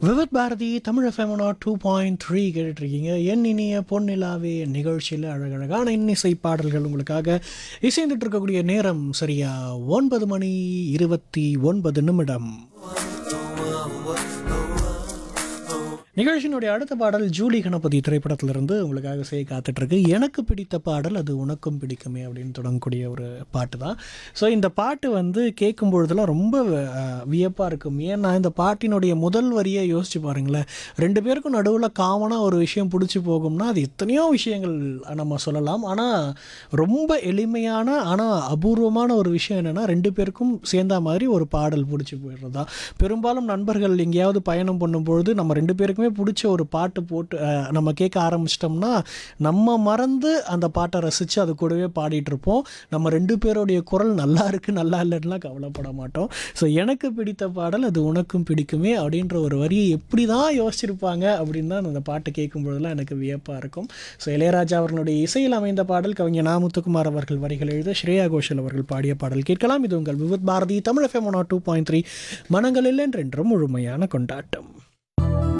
விவத் பாரதி தமிழ் எஃப்எம்னா two point three கேட்டுட்ருக்கீங்க என் இனிய பொன்னிலாவே நிகழ்ச்சியில் அழகழகான இன்னிசை பாடல்கள் உங்களுக்காக இசைந்துட்டு இருக்கக்கூடிய நேரம் சரியா ஒன்பது மணி இருபத்தி ஒன்பது நிமிடம் நிகழ்ச்சியினுடைய அடுத்த பாடல் ஜூலி கணபதி திரைப்படத்திலிருந்து உங்களுக்காக செய்ய காத்துட்ருக்கு எனக்கு பிடித்த பாடல் அது உனக்கும் பிடிக்குமே அப்படின்னு தொடங்கக்கூடிய ஒரு பாட்டு தான் ஸோ இந்த பாட்டு வந்து கேட்கும் பொழுதெல்லாம் ரொம்ப வியப்பாக இருக்கும் ஏன்னா இந்த பாட்டினுடைய முதல் வரியை யோசிச்சு பாருங்களேன் ரெண்டு பேருக்கும் நடுவில் காமனாக ஒரு விஷயம் பிடிச்சி போகும்னா அது எத்தனையோ விஷயங்கள் நம்ம சொல்லலாம் ஆனால் ரொம்ப எளிமையான ஆனால் அபூர்வமான ஒரு விஷயம் என்னென்னா ரெண்டு பேருக்கும் சேர்ந்த மாதிரி ஒரு பாடல் பிடிச்சி போயிடுறது தான் பெரும்பாலும் நண்பர்கள் எங்கேயாவது பயணம் பண்ணும்பொழுது நம்ம ரெண்டு பேருக்குமே பிடிச்ச ஒரு பாட்டு போட்டு அஹ், நம்ம கேட்க ஆரம்பிச்சிட்டோம்னா நம்ம மறந்து அந்த பாட்டை ரசித்து அது கூடவே பாடிட்டு இருப்போம் நம்ம ரெண்டு பேருடைய குரல் நல்லா இருக்கு நல்லா இல்லைன்னா கவலைப்பட மாட்டோம் ஸோ எனக்கு பிடித்த பாடல் அது உனக்கும் பிடிக்குமே அப்படின்ற ஒரு வரியை எப்படி தான் யோசிச்சிருப்பாங்க அப்படின்னு தான் அந்த பாட்டை கேட்கும் பொழுதெல்லாம் எனக்கு வியப்பாக இருக்கும் ஸோ இளையராஜா அவர்களுடைய இசையில் அமைந்த பாடல் கவிஞர் நா முத்துக்குமார் அவர்கள் வரிகள் எழுத ஸ்ரேயா கோஷல் அவர்கள் பாடிய பாடல் கேட்கலாம் இது உங்கள் Vividh Bharati Tamil FM two point three மனங்களில் என்றென்றும் முழுமையான கொண்டாட்டம்